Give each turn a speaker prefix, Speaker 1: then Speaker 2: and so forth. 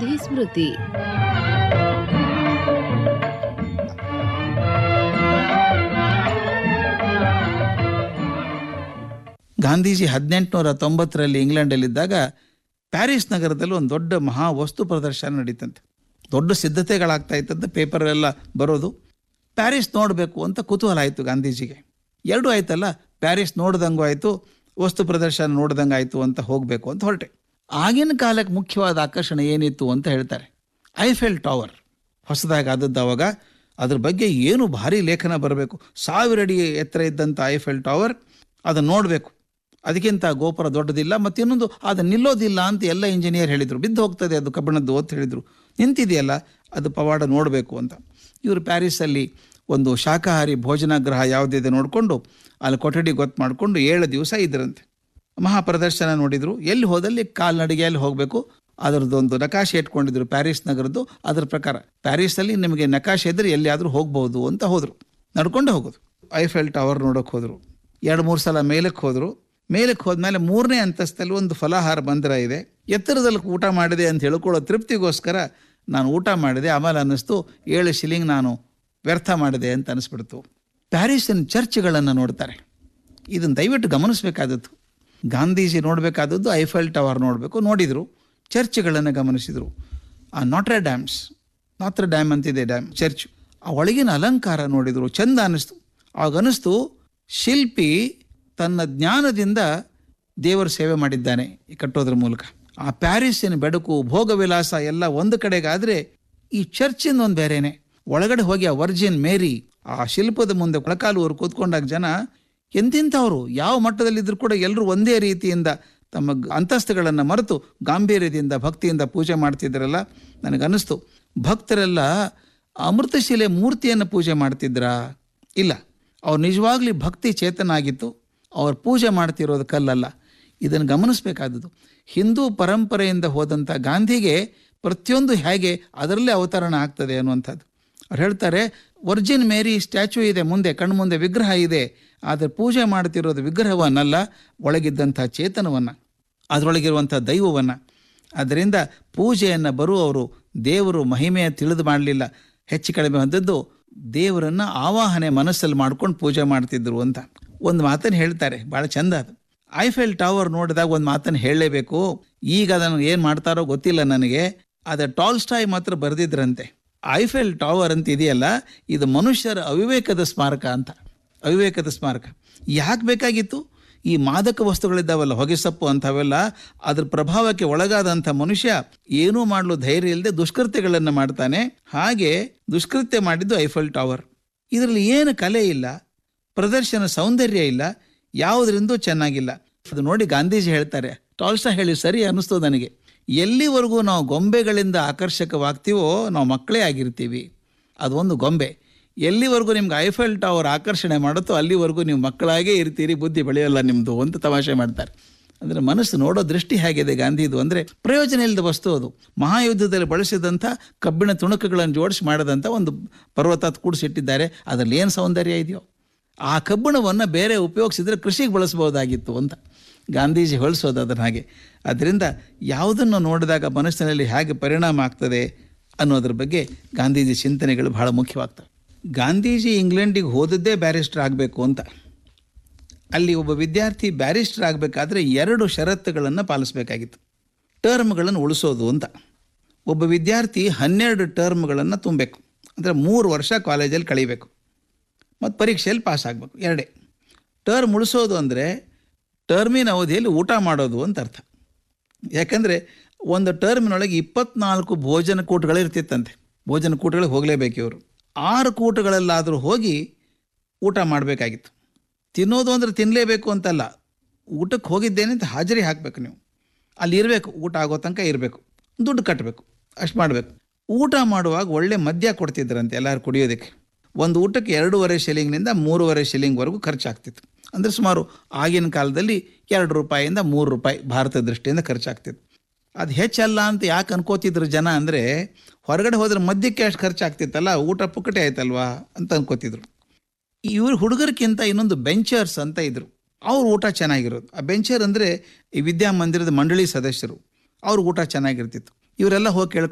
Speaker 1: ಗಾಂಧಿ ಸ್ಮೃತಿ
Speaker 2: ಗಾಂಧೀಜಿ ಹದಿನೆಂಟುನೂರ ತೊಂಬತ್ತರಲ್ಲಿ ಇಂಗ್ಲೆಂಡಲ್ಲಿದ್ದಾಗ ಪ್ಯಾರಿಸ್ ನಗರದಲ್ಲಿ ಒಂದು ದೊಡ್ಡ ಮಹಾ ವಸ್ತು ಪ್ರದರ್ಶನ ನಡೀತಂತೆ ದೊಡ್ಡ ಸಿದ್ಧತೆಗಳಾಗ್ತಾ ಇತ್ತಂತೆ ಪೇಪರೆಲ್ಲ ಬರೋದು ಪ್ಯಾರಿಸ್ ನೋಡಬೇಕು ಅಂತ ಕುತೂಹಲ ಆಯಿತು ಗಾಂಧೀಜಿಗೆ ಎರಡೂ ಆಯ್ತಲ್ಲ ಪ್ಯಾರಿಸ್ ನೋಡ್ದಂಗೂ ಆಯಿತು ವಸ್ತು ಪ್ರದರ್ಶನ ನೋಡ್ದಂಗೆ ಆಯಿತು ಅಂತ ಹೋಗಬೇಕು ಅಂತ ಹೊರಟೆ ಆಗಿನ ಕಾಲಕ್ಕೆ ಮುಖ್ಯವಾದ ಆಕರ್ಷಣೆ ಏನಿತ್ತು ಅಂತ ಹೇಳ್ತಾರೆ ಐಫೆಲ್ ಟವರ್ ಹೊಸದಾಗಿ ಆದದ್ದು ಅವಾಗ ಅದ್ರ ಬಗ್ಗೆ ಏನು ಭಾರಿ ಲೇಖನ ಬರಬೇಕು ಸಾವಿರ ಅಡಿ ಎತ್ತರ ಇದ್ದಂಥ ಐಫೆಲ್ ಟವರ್ ಅದನ್ನು ನೋಡಬೇಕು ಅದಕ್ಕಿಂತ ಗೋಪುರ ದೊಡ್ಡದಿಲ್ಲ ಮತ್ತು ಇನ್ನೊಂದು ಅದು ನಿಲ್ಲೋದಿಲ್ಲ ಅಂತ ಎಲ್ಲ ಇಂಜಿನಿಯರ್ ಹೇಳಿದರು ಬಿದ್ದು ಹೋಗ್ತದೆ ಅದು ಕಬ್ಬಿಣದ್ದು ಅಂತ ಹೇಳಿದರು ನಿಂತಿದೆಯಲ್ಲ ಅದು ಪವಾಡ ನೋಡಬೇಕು ಅಂತ ಇವರು ಪ್ಯಾರಿಸಲ್ಲಿ ಒಂದು ಶಾಕಾಹಾರಿ ಭೋಜನಾಗ್ರಹ ಯಾವುದಿದೆ ನೋಡಿಕೊಂಡು ಅಲ್ಲಿ ಕೊಠಡಿ ಗೊತ್ತು ಮಾಡಿಕೊಂಡು ಏಳು ದಿವಸ ಇದ್ರಂತೆ ಮಹಾಪ್ರದರ್ಶನ ನೋಡಿದರು ಎಲ್ಲಿ ಹೋದಲ್ಲಿ ಕಾಲ್ನಡಿಗೆಯಲ್ಲಿ ಹೋಗಬೇಕು ಅದರದ್ದೊಂದು ನಕಾಶೆ ಇಟ್ಕೊಂಡಿದ್ರು ಪ್ಯಾರಿಸ್ ನಗರದ್ದು ಅದರ ಪ್ರಕಾರ ಪ್ಯಾರಿಸಲ್ಲಿ ನಿಮಗೆ ನಕಾಶೆ ಇದ್ದರೆ ಎಲ್ಲಿಯಾದರೂ ಹೋಗ್ಬೋದು ಅಂತ ಹೋದರು ನಡ್ಕೊಂಡೇ ಹೋಗೋದು ಐಫೆಲ್ ಟವರ್ ನೋಡೋಕೆ ಹೋದರು ಎರಡು ಮೂರು ಸಲ ಮೇಲಕ್ಕೆ ಹೋದರು ಮೇಲಕ್ಕೆ ಹೋದ್ಮೇಲೆ ಮೂರನೇ ಅಂತಸ್ತಲ್ಲಿ ಒಂದು ಫಲಾಹಾರ ಮಂದಿರ ಇದೆ ಎತ್ತರದಲ್ಲಿ ಊಟ ಮಾಡಿದೆ ಅಂತ ಹೇಳ್ಕೊಳ್ಳೋ ತೃಪ್ತಿಗೋಸ್ಕರ ನಾನು ಊಟ ಮಾಡಿದೆ ಆಮೇಲೆ ಅನ್ನಿಸ್ತು ಏಳು ಶಿಲಿಂಗ್ ನಾನು ವ್ಯರ್ಥ ಮಾಡಿದೆ ಅಂತ ಅನಿಸ್ಬಿಡ್ತು ಪ್ಯಾರಿಸಿನ ಚರ್ಚ್ಗಳನ್ನು ನೋಡ್ತಾರೆ ಇದನ್ನು ದಯವಿಟ್ಟು ಗಮನಿಸಬೇಕಾದದ್ದು ಗಾಂಧೀಜಿ ನೋಡಬೇಕಾದದ್ದು ಐಫೆಲ್ ಟವರ್ ನೋಡಬೇಕು ನೋಡಿದರು ಚರ್ಚ್ಗಳನ್ನು ಗಮನಿಸಿದರು ಆ ನಾಟ್ರೆ ಡ್ಯಾಮ್ಸ್ ನಾತ್ರ ಡ್ಯಾಮ್ ಅಂತಿದೆ ಡ್ಯಾಮ್ ಚರ್ಚ್ ಆ ಒಳಗಿನ ಅಲಂಕಾರ ನೋಡಿದರು ಚಂದ ಅನ್ನಿಸ್ತು ಆಗ ಅನ್ನಿಸ್ತು ಶಿಲ್ಪಿ ತನ್ನ ಜ್ಞಾನದಿಂದ ದೇವರ ಸೇವೆ ಮಾಡಿದ್ದಾನೆ ಈ ಕಟ್ಟೋದ್ರ ಮೂಲಕ ಆ ಪ್ಯಾರಿಸ್ಸಿನ ಬೆಳಕು ಭೋಗವಿಲಾಸ ಎಲ್ಲ ಒಂದು ಕಡೆಗಾದರೆ ಈ ಚರ್ಚಿನ ಒಂದು ಬೇರೆನೆ ಒಳಗಡೆ ಹೋಗಿ ಆ ವರ್ಜಿನ್ ಮೇರಿ ಆ ಶಿಲ್ಪದ ಮುಂದೆ ಒಳಕಾಲುವರು ಕೂತ್ಕೊಂಡಾಗ ಜನ ಎಂತಿಂಥವ್ರು ಯಾವ ಮಟ್ಟದಲ್ಲಿದ್ದರೂ ಕೂಡ ಎಲ್ಲರೂ ಒಂದೇ ರೀತಿಯಿಂದ ತಮ್ಮ ಗ- ಅಂತಸ್ತುಗಳನ್ನು ಮರೆತು ಗಾಂಭೀರ್ಯದಿಂದ ಭಕ್ತಿಯಿಂದ ಪೂಜೆ ಮಾಡ್ತಿದ್ರಲ್ಲ ನನಗನ್ನಿಸ್ತು ಭಕ್ತರೆಲ್ಲ ಅಮೃತಶಿಲೆ ಮೂರ್ತಿಯನ್ನು ಪೂಜೆ ಮಾಡ್ತಿದ್ರಾ ಇಲ್ಲ ಅವ್ರು ನಿಜವಾಗ್ಲಿ ಭಕ್ತಿ ಚೇತನ ಆಗಿತ್ತು ಅವ್ರು ಪೂಜೆ ಮಾಡ್ತಿರೋದು ಕಲ್ಲಲ್ಲ ಇದನ್ನು ಗಮನಿಸಬೇಕಾದದ್ದು ಹಿಂದೂ ಪರಂಪರೆಯಿಂದ ಹೋದಂಥ ಗಾಂಧಿಗೆ ಪ್ರತಿಯೊಂದು ಹೇಗೆ ಅದರಲ್ಲೇ ಅವತರಣ ಆಗ್ತದೆ ಅನ್ನುವಂಥದ್ದು ಅವ್ರು ಹೇಳ್ತಾರೆ ವರ್ಜಿನ್ ಮೇರಿ ಸ್ಟ್ಯಾಚ್ಯೂ ಇದೆ ಮುಂದೆ ಕಣ್ಣು ಮುಂದೆ ವಿಗ್ರಹ ಇದೆ ಆದರೆ ಪೂಜೆ ಮಾಡ್ತಿರೋದು ವಿಗ್ರಹವನ್ನಲ್ಲ ಒಳಗಿದ್ದಂಥ ಚೇತನವನ್ನು ಅದರೊಳಗಿರುವಂಥ ದೈವವನ್ನು ಅದರಿಂದ ಪೂಜೆಯನ್ನು ಬರುವವರು ದೇವರು ಮಹಿಮೆಯ ತಿಳಿದು ಮಾಡಲಿಲ್ಲ ಹೆಚ್ಚು ಕಡಿಮೆ ಹೊಂದದ್ದು ದೇವರನ್ನು ಆವಾಹನೆ ಮನಸ್ಸಲ್ಲಿ ಮಾಡ್ಕೊಂಡು ಪೂಜೆ ಮಾಡ್ತಿದ್ರು ಅಂತ ಒಂದು ಮಾತನ್ನು ಹೇಳ್ತಾರೆ ಭಾಳ ಚಂದ ಅದು ಐಫೆಲ್ ಟವರ್ ನೋಡಿದಾಗ ಒಂದು ಮಾತನ್ನು ಹೇಳಲೇಬೇಕು ಈಗ ಅದನ್ನು ಏನು ಮಾಡ್ತಾರೋ ಗೊತ್ತಿಲ್ಲ ನನಗೆ ಆದರೆ ಟಾಲ್ಸ್ಟಾಯ್ ಮಾತ್ರ ಬರೆದಿದ್ರಂತೆ ಐಫೆಲ್ ಟವರ್ ಅಂತ ಇದೆಯಲ್ಲ ಇದು ಮನುಷ್ಯರ ಅವಿವೇಕದ ಸ್ಮಾರಕ ಅಂತ ಅವಿವೇಕದ ಸ್ಮಾರಕ ಯಾಕೆ ಬೇಕಾಗಿತ್ತು ಈ ಮಾದಕ ವಸ್ತುಗಳಿದ್ದಾವಲ್ಲ ಹೊಗೆಸೊಪ್ಪು ಅಂಥವೆಲ್ಲ ಅದ್ರ ಪ್ರಭಾವಕ್ಕೆ ಒಳಗಾದಂಥ ಮನುಷ್ಯ ಏನೂ ಮಾಡಲು ಧೈರ್ಯ ಇಲ್ಲದೆ ದುಷ್ಕೃತ್ಯಗಳನ್ನು ಮಾಡ್ತಾನೆ ಹಾಗೆ ದುಷ್ಕೃತ್ಯ ಮಾಡಿದ್ದು ಐಫೆಲ್ ಟವರ್ ಇದರಲ್ಲಿ ಏನು ಕಲೆ ಇಲ್ಲ ಪ್ರದರ್ಶನ ಸೌಂದರ್ಯ ಇಲ್ಲ ಯಾವುದರಿಂದೂ ಚೆನ್ನಾಗಿಲ್ಲ ಅದು ನೋಡಿ ಗಾಂಧೀಜಿ ಹೇಳ್ತಾರೆ ಟಾಲ್ಸ್ಟಾ ಹೇಳಿ ಸರಿ ಅನ್ನಿಸ್ತು ನನಗೆ ಎಲ್ಲಿವರೆಗೂ ನಾವು ಗೊಂಬೆಗಳಿಂದ ಆಕರ್ಷಕವಾಗ್ತೀವೋ ನಾವು ಮಕ್ಕಳೇ ಆಗಿರ್ತೀವಿ ಅದೊಂದು ಗೊಂಬೆ ಎಲ್ಲಿವರೆಗೂ ನಿಮ್ಗೆ ಐಫೆಲ್ ಟವರ್ ಆಕರ್ಷಣೆ ಮಾಡುತ್ತೋ ಅಲ್ಲಿವರೆಗೂ ನೀವು ಮಕ್ಕಳಾಗೇ ಇರ್ತೀರಿ ಬುದ್ಧಿ ಬೆಳೆಯೋಲ್ಲ ನಿಮ್ಮದು ಅಂತ ತಮಾಷೆ ಮಾಡ್ತಾರೆ ಅಂದರೆ ಮನಸ್ಸು ನೋಡೋ ದೃಷ್ಟಿ ಹೇಗಿದೆ ಗಾಂಧಿದು ಅಂದರೆ ಪ್ರಯೋಜನ ಇಲ್ಲದ ವಸ್ತು ಅದು ಮಹಾಯುದ್ಧದಲ್ಲಿ ಬಳಸಿದಂಥ ಕಬ್ಬಿಣ ತುಣುಕುಗಳನ್ನು ಜೋಡಿಸಿ ಮಾಡಿದಂಥ ಒಂದು ಪರ್ವತ ಕೂಡಿಸಿಟ್ಟಿದ್ದಾರೆ ಅದರಲ್ಲಿ ಏನು ಸೌಂದರ್ಯ ಇದೆಯೋ ಆ ಕಬ್ಬಿಣವನ್ನು ಬೇರೆ ಉಪಯೋಗಿಸಿದ್ರೆ ಕೃಷಿಗೆ ಬಳಸ್ಬೋದಾಗಿತ್ತು ಅಂತ ಗಾಂಧೀಜಿ ಹೊಲಿಸೋದು ಅದನ್ನು ಹಾಗೆ ಅದರಿಂದ ಯಾವುದನ್ನು ನೋಡಿದಾಗ ಮನಸ್ಸಿನಲ್ಲಿ ಹೇಗೆ ಪರಿಣಾಮ ಆಗ್ತದೆ ಅನ್ನೋದ್ರ ಬಗ್ಗೆ ಗಾಂಧೀಜಿ ಚಿಂತನೆಗಳು ಬಹಳ ಮುಖ್ಯವಾಗ್ತವೆ ಗಾಂಧೀಜಿ ಇಂಗ್ಲೆಂಡಿಗೆ ಹೋದದ್ದೇ ಬ್ಯಾರಿಸ್ಟರ್ ಆಗಬೇಕು ಅಂತ ಅಲ್ಲಿ ಒಬ್ಬ ವಿದ್ಯಾರ್ಥಿ ಬ್ಯಾರಿಸ್ಟರ್ ಆಗಬೇಕಾದ್ರೆ ಎರಡು ಷರತ್ತುಗಳನ್ನು ಪಾಲಿಸಬೇಕಾಗಿತ್ತು ಟರ್ಮ್ಗಳನ್ನು ಉಳಿಸೋದು ಅಂತ ಒಬ್ಬ ವಿದ್ಯಾರ್ಥಿ ಹನ್ನೆರಡು ಟರ್ಮ್ಗಳನ್ನು ತುಂಬಬೇಕು ಅಂದರೆ ಮೂರು ವರ್ಷ ಕಾಲೇಜಲ್ಲಿ ಕಳಿಬೇಕು ಮತ್ತು ಪರೀಕ್ಷೆಯಲ್ಲಿ ಪಾಸ್ ಆಗಬೇಕು ಎರಡೇ ಟರ್ಮ್ ಉಳಿಸೋದು ಅಂದರೆ ಟರ್ಮಿನ ಅವಧಿಯಲ್ಲಿ ಊಟ ಮಾಡೋದು ಅಂತ ಅರ್ಥ ಯಾಕಂದರೆ ಒಂದು ಟರ್ಮಿನೊಳಗೆ ಇಪ್ಪತ್ನಾಲ್ಕು ಭೋಜನ ಕೂಟಗಳಿರ್ತಿತ್ತಂತೆ ಭೋಜನ ಕೂಟಗಳಿಗೆ ಹೋಗಲೇಬೇಕು ಇವರು ಆರು ಕೂಟಗಳಲ್ಲಾದರೂ ಹೋಗಿ ಊಟ ಮಾಡಬೇಕಾಗಿತ್ತು ತಿನ್ನೋದು ಅಂದರೆ ತಿನ್ನಲೇಬೇಕು ಅಂತಲ್ಲ ಊಟಕ್ಕೆ ಹೋಗಿದ್ದೇನೆ ಅಂತ ಹಾಜರಿ ಹಾಕಬೇಕು ನೀವು ಅಲ್ಲಿ ಇರಬೇಕು ಊಟ ಆಗೋ ತನಕ ಇರಬೇಕು ದುಡ್ಡು ಕಟ್ಟಬೇಕು ಅಷ್ಟು ಮಾಡಬೇಕು ಊಟ ಮಾಡುವಾಗ ಒಳ್ಳೆ ಮದ್ಯ ಕೊಡ್ತಿದ್ರಂತೆ ಎಲ್ಲರೂ ಕುಡಿಯೋದಕ್ಕೆ ಒಂದು ಊಟಕ್ಕೆ ಎರಡೂವರೆ ಶಿಲಿಂಗ್ನಿಂದ ಮೂರುವರೆ ಶಿಲಿಂಗ್ವರೆಗೂ ಖರ್ಚಾಗ್ತಿತ್ತು ಅಂದರೆ ಸುಮಾರು ಆಗಿನ ಕಾಲದಲ್ಲಿ ಎರಡು ರೂಪಾಯಿಯಿಂದ ಮೂರು ರೂಪಾಯಿ ಭಾರತ ದೃಷ್ಟಿಯಿಂದ ಖರ್ಚಾಗ್ತಿತ್ತು ಅದು ಹೆಚ್ಚಲ್ಲ ಅಂತ ಯಾಕೆ ಅನ್ಕೋತಿದ್ರು ಜನ ಅಂದರೆ ಹೊರಗಡೆ ಹೋದ್ರೆ ಮದ್ಯಕ್ಕೆ ಅಷ್ಟು ಖರ್ಚಾಗ್ತಿತ್ತಲ್ಲ ಊಟ ಪುಕ್ಕಟೆ ಆಯ್ತಲ್ವಾ ಅಂತ ಅನ್ಕೋತಿದ್ರು ಇವರು ಹುಡುಗರಿಗಿಂತ ಇನ್ನೊಂದು ಬೆಂಚರ್ಸ್ ಅಂತ ಇದ್ರು ಅವ್ರ ಊಟ ಚೆನ್ನಾಗಿರೋದು ಆ ಬೆಂಚರ್ ಅಂದರೆ ಈ ವಿದ್ಯಾಮಂದಿರದ ಮಂಡಳಿ ಸದಸ್ಯರು ಅವ್ರ ಊಟ ಚೆನ್ನಾಗಿರ್ತಿತ್ತು ಇವರೆಲ್ಲ ಹೋಗಿ ಕೇಳ್ಕೊಂಡು